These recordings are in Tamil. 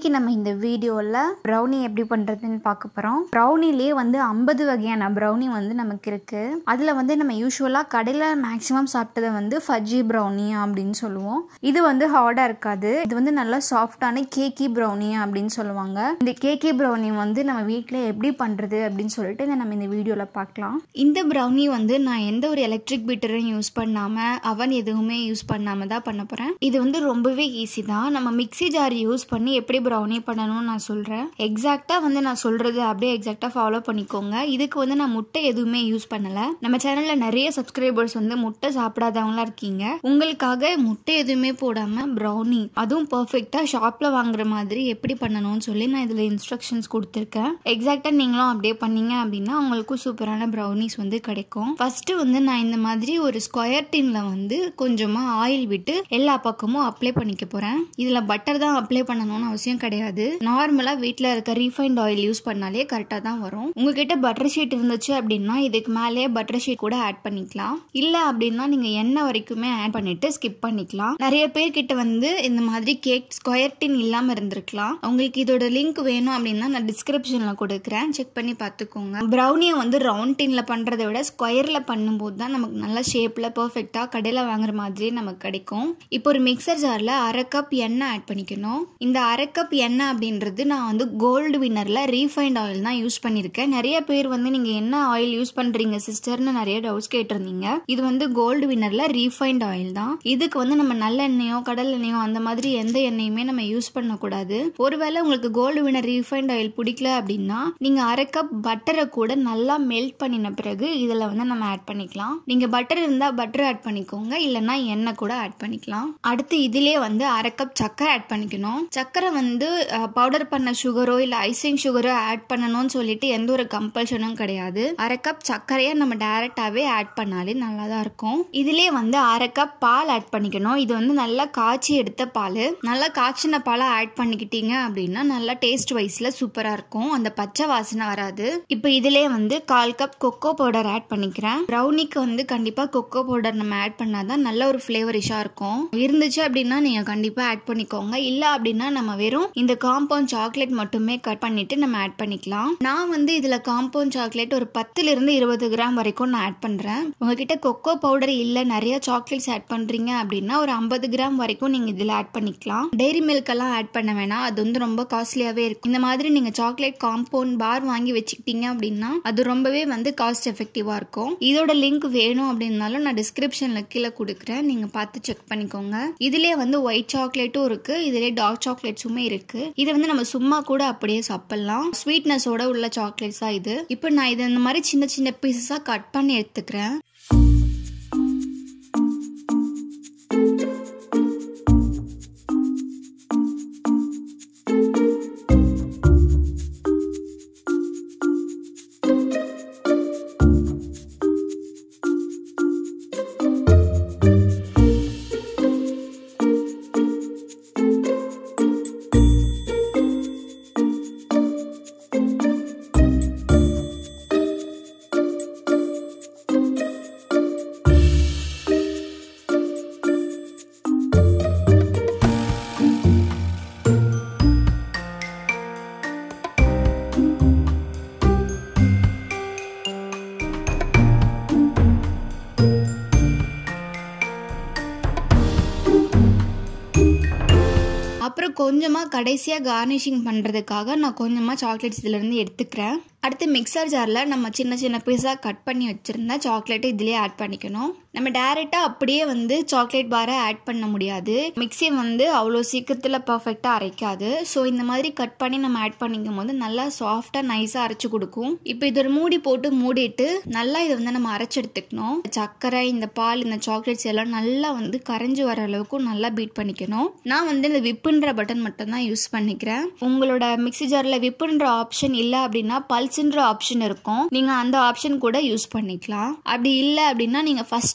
இன்னைக்கு நம்ம இந்த வீடியோவில் ப்ரௌனி எப்படி பண்ணுறதுன்னு பார்க்க போகிறோம் ப்ரௌனிலேயே வந்து ஐம்பது வகையான ப்ரௌனி வந்து நமக்கு இருக்குது அதில் வந்து நம்ம யூஸ்வலாக கடையில் மேக்ஸிமம் சாப்பிட்டதை வந்து ஃபஜ்ஜி ப்ரௌனி அப்படின்னு சொல்லுவோம் இது வந்து ஹார்டாக இருக்காது இது வந்து நல்லா சாஃப்டான கேக்கி ப்ரௌனி அப்படின்னு சொல்லுவாங்க இந்த கேக்கி ப்ரௌனி வந்து நம்ம வீட்டில் எப்படி பண்ணுறது அப்படின்னு சொல்லிட்டு இதை நம்ம இந்த வீடியோவில் பார்க்கலாம் இந்த ப்ரௌனி வந்து நான் எந்த ஒரு எலக்ட்ரிக் பீட்டரும் யூஸ் பண்ணாமல் அவன் எதுவுமே யூஸ் பண்ணாமல் தான் பண்ண போகிறேன் இது வந்து ரொம்பவே ஈஸி தான் நம்ம மிக்ஸி ஜார் யூஸ் பண்ணி எப்படி ப்ரௌனி பண்ணணும்னு நான் சொல்கிறேன் எக்ஸாக்டாக வந்து நான் சொல்கிறது அப்படியே எக்ஸாக்டாக ஃபாலோ பண்ணிக்கோங்க இதுக்கு வந்து நான் முட்டை எதுவுமே யூஸ் பண்ணலை நம்ம சேனலில் நிறைய சப்ஸ்கிரைபர்ஸ் வந்து முட்டை சாப்பிடாதவங்களா இருக்கீங்க உங்களுக்காக முட்டை எதுவுமே போடாமல் ப்ரௌனி அதுவும் பர்ஃபெக்டாக ஷாப்பில் வாங்குற மாதிரி எப்படி பண்ணணும்னு சொல்லி நான் இதில் இன்ஸ்ட்ரக்ஷன்ஸ் கொடுத்துருக்கேன் எக்ஸாக்டாக நீங்களும் அப்படியே பண்ணீங்க அப்படின்னா உங்களுக்கும் சூப்பரான ப்ரௌனிஸ் வந்து கிடைக்கும் ஃபர்ஸ்ட் வந்து நான் இந்த மாதிரி ஒரு ஸ்கொயர் டின்ல வந்து கொஞ்சமாக ஆயில் விட்டு எல்லா பக்கமும் அப்ளை பண்ணிக்க போகிறேன் இதில் பட்டர் தான் அப்ளை பண்ணணும்னு அவசியம் கிடையாது நார்மலாக வீட்டில் இருக்க ரீஃபைண்ட் ஆயில் யூஸ் பண்ணாலே கரெக்டாக தான் வரும் உங்ககிட்ட பட்டர் ஷீட் இருந்துச்சு அப்படின்னா இதுக்கு மேலேயே பட்டர் ஷீட் கூட ஆட் பண்ணிக்கலாம் இல்லை அப்படின்னா நீங்கள் எண்ணெய் வரைக்குமே ஆட் பண்ணிட்டு ஸ்கிப் பண்ணிக்கலாம் நிறைய பேர்கிட்ட வந்து இந்த மாதிரி கேக் ஸ்கொயர் டின் இல்லாமல் இருந்திருக்கலாம் உங்களுக்கு இதோட லிங்க் வேணும் அப்படின்னா நான் டிஸ்கிரிப்ஷனில் கொடுக்குறேன் செக் பண்ணி பார்த்துக்கோங்க ப்ரௌனியை வந்து ரவுண்ட் டின்ல பண்ணுறதை விட ஸ்கொயரில் பண்ணும்போது தான் நமக்கு நல்ல ஷேப்பில் பர்ஃபெக்டாக கடையில் வாங்குற மாதிரியே நமக்கு கிடைக்கும் இப்போ ஒரு மிக்சர் ஜாரில் அரை கப் எண்ணெய் ஆட் பண்ணிக்கணும் இந்த அரை கப் எண்ணெய் அப்படின்றது நான் வந்து கோல்டு வின்னரில் ரீஃபைண்ட் ஆயில் தான் யூஸ் பண்ணியிருக்கேன் நிறைய பேர் வந்து நீங்கள் என்ன ஆயில் யூஸ் பண்ணுறீங்க சிஸ்டர்னு நிறைய டவுட்ஸ் கேட்டிருந்தீங்க இது வந்து கோல்டு வின்னரில் ரீஃபைண்ட் ஆயில் தான் இதுக்கு வந்து நம்ம நல்லெண்ணெயோ கடல் எண்ணெயோ அந்த மாதிரி எந்த எண்ணெயுமே நம்ம யூஸ் பண்ணக்கூடாது ஒருவேளை உங்களுக்கு கோல்டு வினர் ரீஃபைண்ட் ஆயில் பிடிக்கல அப்படின்னா நீங்கள் அரை கப் பட்டரை கூட நல்லா மெல்ட் பண்ணின பிறகு இதில் வந்து நம்ம ஆட் பண்ணிக்கலாம் நீங்கள் பட்டர் இருந்தால் பட்டர் ஆட் பண்ணிக்கோங்க இல்லைன்னா எண்ணெய் கூட ஆட் பண்ணிக்கலாம் அடுத்து இதிலே வந்து அரை கப் சக்கரை ஆட் பண்ணிக்கணும் சக்கரை வந்து பவுடர் பண்ண சுகரோ இல்லை ஐசிங் சுகரோ ஆட் பண்ணணும்னு சொல்லிட்டு எந்த ஒரு கம்பல்ஷனும் கிடையாது அரை கப் சர்க்கரையை நம்ம டைரக்டாவே ஆட் பண்ணாலே நல்லா தான் இருக்கும் இதுலயே வந்து அரை கப் பால் ஆட் பண்ணிக்கணும் இது வந்து நல்லா காய்ச்சி எடுத்த பால் நல்லா காய்ச்சின பாலை ஆட் பண்ணிக்கிட்டீங்க அப்படின்னா நல்லா டேஸ்ட் வைஸ்ல சூப்பரா இருக்கும் அந்த பச்சை வாசனை வராது இப்போ இதுலயே வந்து கால் கப் கொக்கோ பவுடர் ஆட் பண்ணிக்கிறேன் ப்ரௌனிக்கு வந்து கண்டிப்பா கொக்கோ பவுடர் நம்ம ஆட் பண்ணாதான் நல்ல ஒரு ஃபிளேவரிஷா இருக்கும் இருந்துச்சு அப்படின்னா நீங்க கண்டிப்பா ஆட் பண்ணிக்கோங்க இல்ல அப்படின்னா நம்ம வெறும் இந்த காம்பவுண்ட் சாக்லேட் மட்டுமே கட் பண்ணிட்டு நம்ம ஆட் பண்ணிக்கலாம் நான் வந்து இதுல காம்பவுண்ட் சாக்லேட் ஒரு பத்துல இருந்து இருபது கிராம் வரைக்கும் நான் ஆட் பண்றேன் உங்ககிட்ட கொக்கோ பவுடர் இல்ல நிறைய சாக்லேட்ஸ் ஆட் பண்றீங்க அப்படின்னா ஒரு ஐம்பது கிராம் வரைக்கும் நீங்க இதுல ஆட் பண்ணிக்கலாம் டெய்ரி மில்க் எல்லாம் ஆட் பண்ண வேணாம் அது வந்து ரொம்ப காஸ்ட்லியாவே இருக்கும் இந்த மாதிரி நீங்க சாக்லேட் காம்பவுண்ட் பார் வாங்கி வச்சுக்கிட்டீங்க அப்படின்னா அது ரொம்பவே வந்து காஸ்ட் எஃபெக்டிவா இருக்கும் இதோட லிங்க் வேணும் அப்படின்னாலும் நான் டிஸ்கிரிப்ஷன்ல கீழே கொடுக்குறேன் நீங்க பார்த்து செக் பண்ணிக்கோங்க இதுலயே வந்து ஒயிட் சாக்லேட்டும் இருக்கு இதுலயே டார்க் சாக்லேட்ஸுமே இருக்கு இது வந்து நம்ம சும்மா கூட அப்படியே சாப்பிடலாம் ஸ்வீட்னஸோட உள்ள சாக்லேட்ஸ் தான் இது இப்போ நான் இது இந்த மாதிரி சின்ன சின்ன பீசஸா கட் பண்ணி எடுத்துக்கிறேன் அப்புறம் கொஞ்சமாக கடைசியாக கார்னிஷிங் பண்ணுறதுக்காக நான் கொஞ்சமாக சாக்லேட்ஸ் இதுலேருந்து எடுத்துக்கிறேன் அடுத்து மிக்சர் ஜாரில் நம்ம சின்ன சின்ன பீஸாக கட் பண்ணி வச்சுருந்தா சாக்லேட்டை இதிலே ஆட் பண்ணிக்கணும் நம்ம டேரெக்டாக அப்படியே வந்து சாக்லேட் பாரை ஆட் பண்ண முடியாது மிக்ஸி வந்து அவ்வளோ சீக்கிரத்தில் பர்ஃபெக்டாக அரைக்காது ஸோ இந்த மாதிரி கட் பண்ணி நம்ம ஆட் பண்ணிக்கும் போது நல்லா சாஃப்டாக நைஸாக அரைச்சி கொடுக்கும் இப்போ இது ஒரு மூடி போட்டு மூடிட்டு நல்லா இதை வந்து நம்ம அரைச்சி எடுத்துக்கணும் சர்க்கரை இந்த பால் இந்த சாக்லேட்ஸ் எல்லாம் நல்லா வந்து கரைஞ்சி வர அளவுக்கு நல்லா பீட் பண்ணிக்கணும் நான் வந்து இந்த விப்புன்ற பட்டன் மட்டும் தான் யூஸ் பண்ணிக்கிறேன் உங்களோட மிக்ஸி ஜாரில் விப்புன்ற ஆப்ஷன் இல்லை அப்படின்னா பல்ஸ்ன்ற ஆப்ஷன் இருக்கும் நீங்கள் அந்த ஆப்ஷன் கூட யூஸ் பண்ணிக்கலாம் அப்படி இல்லை அப்படின்னா நீங்கள் ஃபர்ஸ்ட்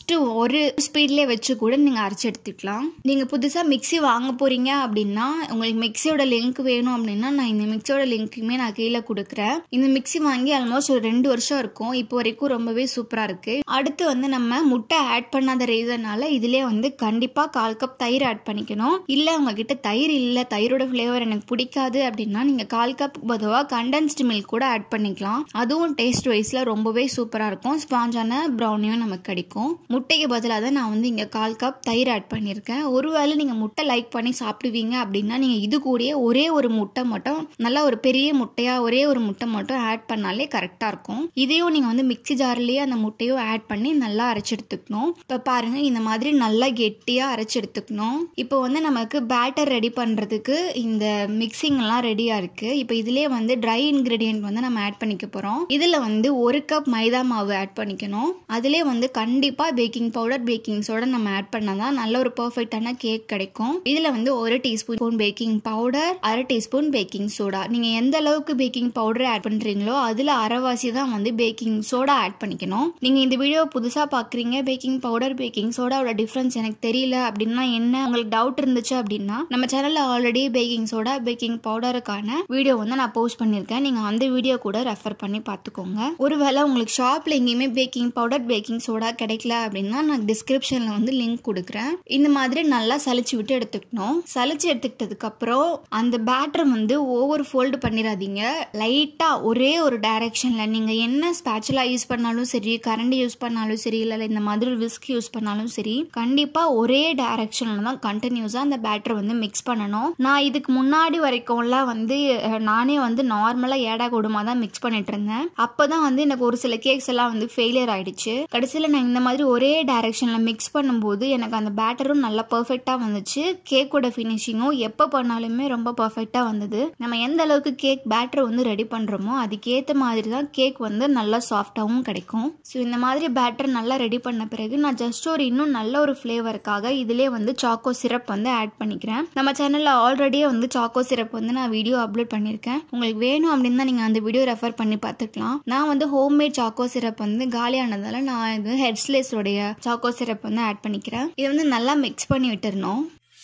ஃபஸ்ட்டு ஒரு ஸ்பீட்லேயே வச்சு கூட நீங்கள் அரைச்சி எடுத்துக்கலாம் நீங்கள் புதுசாக மிக்ஸி வாங்க போகிறீங்க அப்படின்னா உங்களுக்கு மிக்ஸியோட லிங்க் வேணும் அப்படின்னா நான் இந்த மிக்ஸியோட லிங்க்குமே நான் கீழே கொடுக்குறேன் இந்த மிக்ஸி வாங்கி ஆல்மோஸ்ட் ஒரு ரெண்டு வருஷம் இருக்கும் இப்போ வரைக்கும் ரொம்பவே சூப்பராக இருக்குது அடுத்து வந்து நம்ம முட்டை ஆட் பண்ணாத ரீசனால இதிலே வந்து கண்டிப்பாக கால் கப் தயிர் ஆட் பண்ணிக்கணும் இல்லை உங்ககிட்ட தயிர் இல்லை தயிரோட ஃப்ளேவர் எனக்கு பிடிக்காது அப்படின்னா நீங்கள் கால் கப் பொதுவாக கண்டென்ஸ்டு மில்க் கூட ஆட் பண்ணிக்கலாம் அதுவும் டேஸ்ட் வைஸில் ரொம்பவே சூப்பராக இருக்கும் ஸ்பாஞ்சான ப்ரௌனியும் நமக்கு கிடைக்கும் முட்டைக்கு பதிலாக தான் நான் வந்து இங்கே கால் கப் தயிர் ஆட் பண்ணியிருக்கேன் ஒருவேளை நீங்கள் முட்டை லைக் பண்ணி சாப்பிடுவீங்க அப்படின்னா நீங்கள் இது கூடயே ஒரே ஒரு முட்டை மட்டும் நல்லா ஒரு பெரிய முட்டையாக ஒரே ஒரு முட்டை மட்டும் ஆட் பண்ணாலே கரெக்டாக இருக்கும் இதையும் நீங்கள் வந்து மிக்ஸி ஜார்லேயே அந்த முட்டையும் ஆட் பண்ணி நல்லா அரைச்சி எடுத்துக்கணும் இப்போ பாருங்கள் இந்த மாதிரி நல்லா கெட்டியாக அரைச்சி எடுத்துக்கணும் இப்போ வந்து நமக்கு பேட்டர் ரெடி பண்ணுறதுக்கு இந்த மிக்சிங் எல்லாம் ரெடியாக இருக்குது இப்போ இதுலேயே வந்து ட்ரை இன்க்ரீடியன்ட் வந்து நம்ம ஆட் பண்ணிக்க போகிறோம் இதில் வந்து ஒரு கப் மைதா மாவு ஆட் பண்ணிக்கணும் அதிலே வந்து கண்டிப்பாக பேக்கிங் பவுடர் பேக்கிங் சோடா நம்ம ஆட் பண்ணால் தான் நல்ல ஒரு பர்ஃபெக்டான கேக் கிடைக்கும் இதில் வந்து ஒரு டீஸ்பூன் பேக்கிங் பவுடர் அரை டீஸ்பூன் பேக்கிங் சோடா நீங்கள் எந்த அளவுக்கு பேக்கிங் பவுடர் ஆட் பண்ணுறீங்களோ அதில் அரைவாசி தான் வந்து பேக்கிங் சோடா ஆட் பண்ணிக்கணும் நீங்கள் இந்த வீடியோ புதுசாக பார்க்குறீங்க பேக்கிங் பவுடர் பேக்கிங் சோடாவோட டிஃப்ரென்ஸ் எனக்கு தெரியல அப்படின்னா என்ன உங்களுக்கு டவுட் இருந்துச்சு அப்படின்னா நம்ம சேனலில் ஆல்ரெடி பேக்கிங் சோடா பேக்கிங் பவுடருக்கான வீடியோ வந்து நான் போஸ்ட் பண்ணியிருக்கேன் நீங்கள் அந்த வீடியோ கூட ரெஃபர் பண்ணி பார்த்துக்கோங்க ஒருவேளை உங்களுக்கு ஷாப்பில் எங்கேயுமே பேக்கிங் பவுடர் பேக்கிங் சோடா கிடைக்கல அப்படின்னா நான் டிஸ்கிரிப்ஷனில் வந்து லிங்க் கொடுக்குறேன் இந்த மாதிரி நல்லா சலிச்சு விட்டு எடுத்துக்கணும் சலிச்சு எடுத்துக்கிட்டதுக்கு அப்புறம் அந்த பேட்டர் வந்து ஓவர் ஃபோல்டு பண்ணிடாதீங்க லைட்டாக ஒரே ஒரு டைரக்ஷனில் நீங்கள் என்ன ஸ்பேச்சுலா யூஸ் பண்ணாலும் சரி கரண்ட் யூஸ் பண்ணாலும் சரி இல்லை இந்த மாதிரி விஸ்க் யூஸ் பண்ணாலும் சரி கண்டிப்பாக ஒரே டைரக்ஷனில் தான் கண்டினியூஸாக அந்த பேட்டர் வந்து மிக்ஸ் பண்ணணும் நான் இதுக்கு முன்னாடி வரைக்கும்லாம் வந்து அஹ், நானே வந்து நார்மலாக ஏடா கூடுமா தான் மிக்ஸ் பண்ணிட்டு இருந்தேன் அப்போ தான் வந்து எனக்கு ஒரு சில கேக்ஸ் எல்லாம் வந்து ஃபெயிலியர் ஆயிடுச்சு கடைசியில் நான் இந்த மாதிரி ஒரே டைரக்ஷனில் மிக்ஸ் பண்ணும்போது எனக்கு அந்த பேட்டரும் நல்லா பர்ஃபெக்டாக வந்துச்சு கேக்கோட ஃபினிஷிங்கும் எப்போ பண்ணாலுமே ரொம்ப பர்ஃபெக்டாக வந்தது நம்ம எந்த அளவுக்கு கேக் பேட்டர் வந்து ரெடி பண்ணுறோமோ அதுக்கேற்ற மாதிரி தான் கேக் வந்து நல்லா சாஃப்டாகவும் கிடைக்கும் ஸோ இந்த மாதிரி பேட்டர் நல்லா ரெடி பண்ண பிறகு நான் ஜஸ்ட் ஒரு இன்னும் நல்ல ஒரு ஃப்ளேவருக்காக இதிலே வந்து சாக்கோ சிரப் வந்து ஆட் பண்ணிக்கிறேன் நம்ம சேனலில் ஆல்ரெடியே வந்து சாக்கோ சிரப் வந்து நான் வீடியோ அப்லோட் பண்ணியிருக்கேன் உங்களுக்கு வேணும் அப்படின்னு தான் நீங்கள் அந்த வீடியோ ரெஃபர் பண்ணி பார்த்துக்கலாம் நான் வந்து ஹோம்மேட் சாக்கோ சிரப் வந்து காலியானதால நான் இது ஹெட்ஸ்லேஸோடைய சாக்கோ சிரப் வந்து ஆட் பண்ணிக்கிறேன் இதை வந்து நல்லா மிக்ஸ் பண்ணி விட்டுறணும்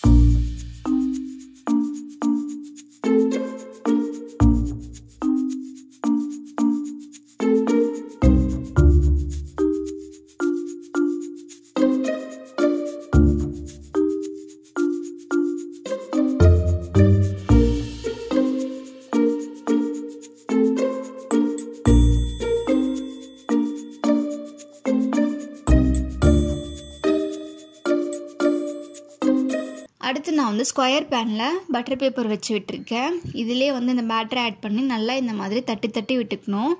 அடுத்து நான் வந்து ஸ்கொயர் பேனில் பட்டர் பேப்பர் வச்சு விட்டுருக்கேன் இதிலே வந்து இந்த பேட்டரை ஆட் பண்ணி நல்லா இந்த மாதிரி தட்டி தட்டி விட்டுக்கணும்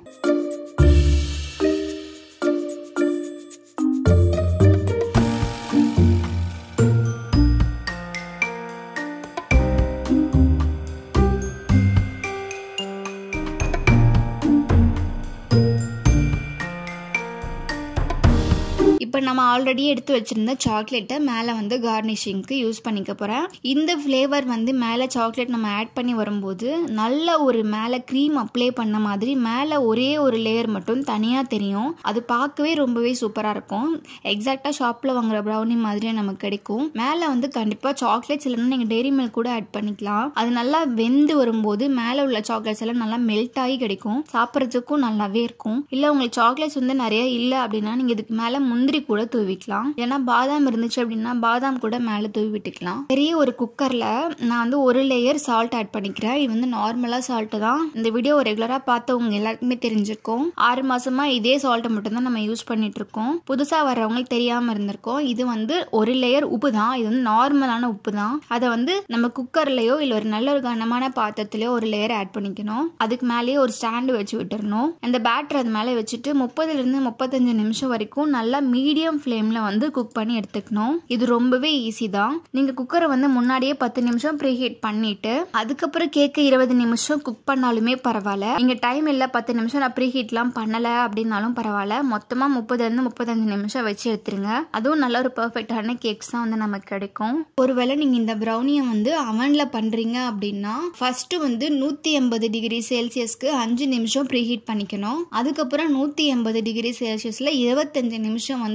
இப்போ நம்ம ஆல்ரெடி எடுத்து வச்சிருந்த சாக்லேட்டை மேலே வந்து கார்னிஷிங்க்கு யூஸ் பண்ணிக்க போகிறேன் இந்த ஃப்ளேவர் வந்து மேலே சாக்லேட் நம்ம ஆட் பண்ணி வரும்போது நல்ல ஒரு மேலே க்ரீம் அப்ளை பண்ண மாதிரி மேலே ஒரே ஒரு லேயர் மட்டும் தனியாக தெரியும் அது பார்க்கவே ரொம்பவே சூப்பராக இருக்கும் எக்ஸாக்டாக ஷாப்பில் வாங்குற ப்ரௌனி மாதிரியே நமக்கு கிடைக்கும் மேலே வந்து கண்டிப்பாக சாக்லேட்ஸ் இல்லைன்னா நீங்கள் டெய்ரி மில்க் கூட ஆட் பண்ணிக்கலாம் அது நல்லா வெந்து வரும்போது மேலே உள்ள சாக்லேட்ஸ் எல்லாம் நல்லா மெல்ட் ஆகி கிடைக்கும் சாப்பிட்றதுக்கும் நல்லாவே இருக்கும் இல்லை உங்களுக்கு சாக்லேட்ஸ் வந்து நிறைய இல்லை அப்படின்னா நீங்கள் இதுக்கு மேலே முந்திரி கூட தூவிக்கலாம் ஏன்னா பாதாம் இருந்துச்சு அப்படின்னா பாதாம் கூட மேலே தூவி விட்டுக்கலாம் பெரிய ஒரு குக்கரில் நான் வந்து ஒரு லேயர் சால்ட் ஆட் பண்ணிக்கிறேன் இது வந்து நார்மலாக சால்ட்டு தான் இந்த வீடியோ ரெகுலராக பார்த்தவங்க எல்லாருக்குமே தெரிஞ்சிருக்கும் ஆறு மாசமா இதே சால்ட்டை மட்டும்தான் நம்ம யூஸ் பண்ணிட்டு இருக்கோம் புதுசாக வர்றவங்களுக்கு தெரியாமல் இருந்திருக்கோம் இது வந்து ஒரு லேயர் உப்பு தான் இது வந்து நார்மலான உப்பு தான் அதை வந்து நம்ம குக்கர்லயோ இல்லை ஒரு நல்ல ஒரு கனமான பாத்திரத்திலயோ ஒரு லேயர் ஆட் பண்ணிக்கணும் அதுக்கு மேலேயே ஒரு ஸ்டாண்டு வச்சு விட்டுறணும் அந்த பேட்டர் அது மேலே வச்சுட்டு முப்பதுலேருந்து முப்பத்தஞ்சு நிமிஷம் வரைக்கும் நல்லா மீடியம் ஃப்ளேமில் வந்து குக் பண்ணி எடுத்துக்கணும் இது ரொம்பவே ஈஸி தான் நீங்கள் குக்கரை வந்து முன்னாடியே பத்து நிமிஷம் ப்ரீ ஹீட் பண்ணிட்டு அதுக்கப்புறம் கேக்கு இருபது நிமிஷம் குக் பண்ணாலுமே பரவாயில்ல நீங்கள் டைம் இல்லை பத்து நிமிஷம் நான் ப்ரீ ஹீட்லாம் பண்ணலை அப்படின்னாலும் பரவாயில்ல மொத்தமாக முப்பதுலேருந்து முப்பத்தஞ்சு நிமிஷம் வச்சு எடுத்துருங்க அதுவும் நல்ல ஒரு பர்ஃபெக்டான கேக்ஸ் தான் வந்து நமக்கு கிடைக்கும் ஒருவேளை நீங்கள் இந்த ப்ரௌனியை வந்து அவனில் பண்ணுறீங்க அப்படின்னா ஃபர்ஸ்ட் வந்து நூற்றி எண்பது டிகிரி செல்சியஸ்க்கு அஞ்சு நிமிஷம் ப்ரீ ஹீட் பண்ணிக்கணும் அதுக்கப்புறம் நூற்றி எண்பது டிகிரி செல்சியஸில் இருபத்தஞ்சு நிமிஷம் வந்து இதை நீங்கள்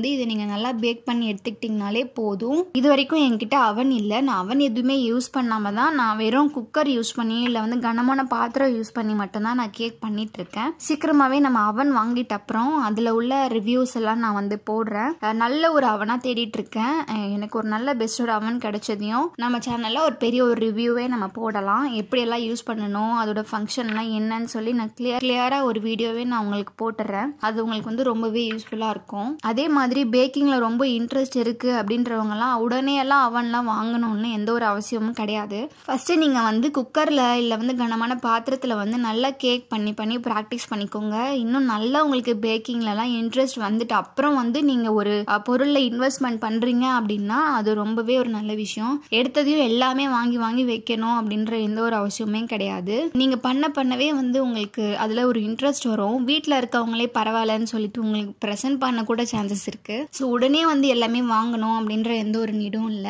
நீங்கள் நல்லா பேக் பண்ணி எடுத்துக்கிட்டிங்கனாலே போதும் இது வரைக்கும் என்கிட்ட அவன் இல்லை நான் அவன் எதுவுமே யூஸ் பண்ணாமல் தான் நான் வெறும் குக்கர் யூஸ் பண்ணி இல்லை வந்து கனமான பாத்திரம் யூஸ் பண்ணி மட்டும்தான் நான் கேக் பண்ணிட்டு இருக்கேன் சீக்கிரமாகவே நம்ம அவன் வாங்கிட்ட அப்புறம் அதில் உள்ள ரிவ்யூஸ் எல்லாம் நான் வந்து போடுறேன் அஹ் நல்ல ஒரு அவனாக தேடிட்டு இருக்கேன் அஹ் எனக்கு ஒரு நல்ல பெஸ்டோட அவன் கிடைச்சதையும் நம்ம சேனலில் ஒரு பெரிய ஒரு ரிவ்யூவே நம்ம போடலாம் எப்படியெல்லாம் யூஸ் பண்ணணும் அதோட ஃபங்க்ஷன்லாம் என்னன்னு சொல்லி நான் கிளியர் கிளியராக ஒரு வீடியோவே நான் உங்களுக்கு போட்டுறேன் அது உங்களுக்கு வந்து ரொம்பவே யூஸ்ஃபுல்லாக இருக்கும் அதே மாதிரி பேக்கிங்கில் ரொம்ப இன்ட்ரெஸ்ட் இருக்குது அப்படின்றவங்கலாம் உடனே எல்லாம் அவன்லாம் வாங்கணும்னு எந்த ஒரு அவசியமும் கிடையாது ஃபஸ்ட்டு நீங்கள் வந்து குக்கரில் இல்லை வந்து கனமான பாத்திரத்தில் வந்து நல்லா கேக் பண்ணி பண்ணி ப்ராக்டிஸ் பண்ணிக்கோங்க இன்னும் நல்லா உங்களுக்கு பேக்கிங்லலாம் இன்ட்ரெஸ்ட் வந்துட்டு அப்புறம் வந்து நீங்கள் ஒரு அஹ், பொருளில் இன்வெஸ்ட்மெண்ட் பண்ணுறீங்க அப்படின்னா அது ரொம்பவே ஒரு நல்ல விஷயம் எடுத்ததையும் எல்லாமே வாங்கி வாங்கி வைக்கணும் அப்படின்ற எந்த ஒரு அவசியமே கிடையாது நீங்கள் பண்ண பண்ணவே வந்து உங்களுக்கு அதில் ஒரு இன்ட்ரெஸ்ட் வரும் வீட்டில் இருக்கவங்களே பரவாயில்லன்னு சொல்லிட்டு உங்களுக்கு ப்ரெசென்ட் பண்ண கூட சான்சஸ் இருக்குது ஸோ உடனே வந்து எல்லாமே வாங்கணும் அப்படின்ற எந்த ஒரு நீடும் இல்லை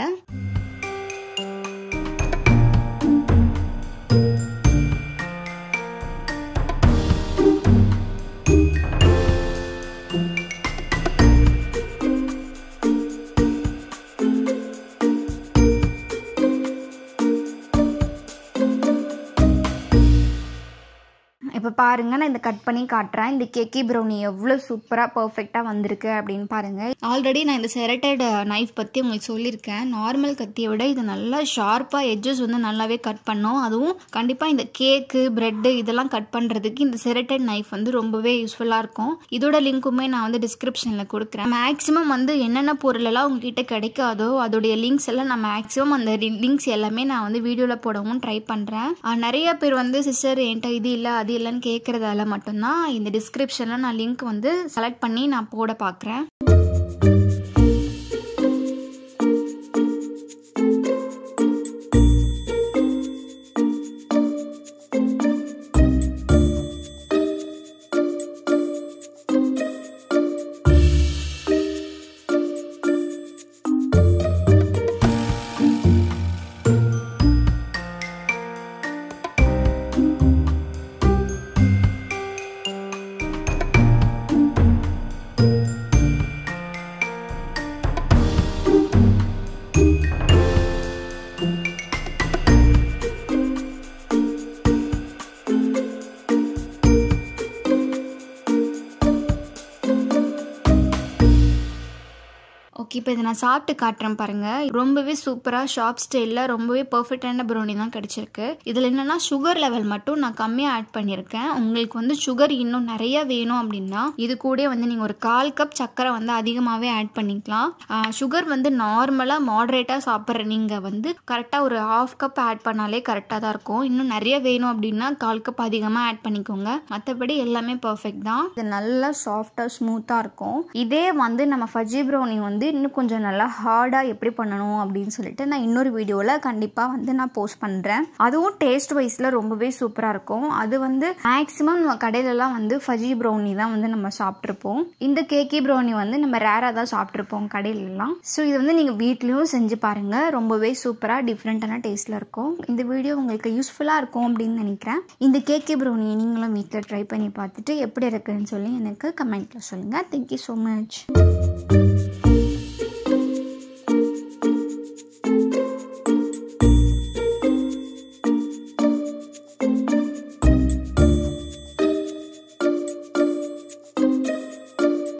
இப்போ பாருங்க நான் இந்த கட் பண்ணி காட்டுறேன் இந்த கேக்கி ப்ரௌனி எவ்வளோ சூப்பராக பர்ஃபெக்டாக வந்திருக்கு அப்படின்னு பாருங்க ஆல்ரெடி நான் இந்த செரட்டட் நைஃப் பற்றி உங்களுக்கு சொல்லியிருக்கேன் நார்மல் கத்தியை விட இது நல்லா ஷார்ப்பாக எட்ஜஸ் வந்து நல்லாவே கட் பண்ணோம் அதுவும் கண்டிப்பாக இந்த கேக்கு பிரெட்டு இதெல்லாம் கட் பண்ணுறதுக்கு இந்த செரட்டட் நைஃப் வந்து ரொம்பவே யூஸ்ஃபுல்லாக இருக்கும் இதோட லிங்க்குமே நான் வந்து டிஸ்கிரிப்ஷனில் கொடுக்குறேன் மேக்ஸிமம் வந்து என்னென்ன பொருளெல்லாம் உங்ககிட்ட கிடைக்காதோ அதோடைய லிங்க்ஸ் எல்லாம் நான் மேக்ஸிமம் அந்த லிங்க்ஸ் எல்லாமே நான் வந்து வீடியோவில் போடவும் ட்ரை பண்ணுறேன் நிறைய பேர் வந்து சிஸ்டர் என்கிட்ட இது இல்லை அது இல்லைன்னு கேட்குறதால மட்டும்தான் இந்த டிஸ்கிரிப்ஷனில் நான் லிங்க் வந்து செலக்ட் பண்ணி நான் போட பார்க்குறேன் ஓகே இப்போ இதை நான் சாப்பிட்டு காட்டுறேன் பாருங்க ரொம்பவே சூப்பராக ஷாப் ஸ்டைலில் ரொம்பவே பர்ஃபெக்டான ப்ரௌனி தான் கிடைச்சிருக்கு இதில் என்னென்னா சுகர் லெவல் மட்டும் நான் கம்மியாக ஆட் பண்ணியிருக்கேன் உங்களுக்கு வந்து சுகர் இன்னும் நிறைய வேணும் அப்படின்னா இது கூட வந்து நீங்கள் ஒரு கால் கப் சர்க்கரை வந்து அதிகமாகவே ஆட் பண்ணிக்கலாம் சுகர் வந்து நார்மலாக மாடரேட்டாக சாப்பிட்ற நீங்கள் வந்து கரெக்டாக ஒரு ஹாஃப் கப் ஆட் பண்ணாலே கரெக்டாக தான் இருக்கும் இன்னும் நிறைய வேணும் அப்படின்னா கால் கப் அதிகமாக ஆட் பண்ணிக்கோங்க மற்றபடி எல்லாமே பர்ஃபெக்ட் தான் இது நல்லா சாஃப்டாக ஸ்மூத்தாக இருக்கும் இதே வந்து நம்ம ஃபஜ்ஜி ப்ரௌனி வந்து இன்னும் கொஞ்சம் நல்லா ஹார்டாக எப்படி பண்ணணும் அப்படின்னு சொல்லிட்டு நான் இன்னொரு வீடியோவில் கண்டிப்பாக வந்து நான் போஸ்ட் பண்ணுறேன் அதுவும் டேஸ்ட் வைஸில் ரொம்பவே சூப்பராக இருக்கும் அது வந்து மேக்ஸிமம் நம்ம கடையிலலாம் வந்து ஃபஜி ப்ரௌனி தான் வந்து நம்ம சாப்பிட்ருப்போம் இந்த கேக்கி ப்ரௌனி வந்து நம்ம ரேராக தான் சாப்பிட்ருப்போம் கடையிலலாம் ஸோ இது வந்து நீங்கள் வீட்லேயும் செஞ்சு பாருங்கள் ரொம்பவே சூப்பராக டிஃப்ரெண்ட்டான டேஸ்ட்டில் இருக்கும் இந்த வீடியோ உங்களுக்கு யூஸ்ஃபுல்லாக இருக்கும் அப்படின்னு நினைக்கிறேன் இந்த கேக்கி ப்ரௌனி நீங்களும் வீட்டில் ட்ரை பண்ணி பார்த்துட்டு எப்படி இருக்குன்னு சொல்லி எனக்கு கமெண்ட்டில் சொல்லுங்கள் தேங்க்யூ ஸோ மச்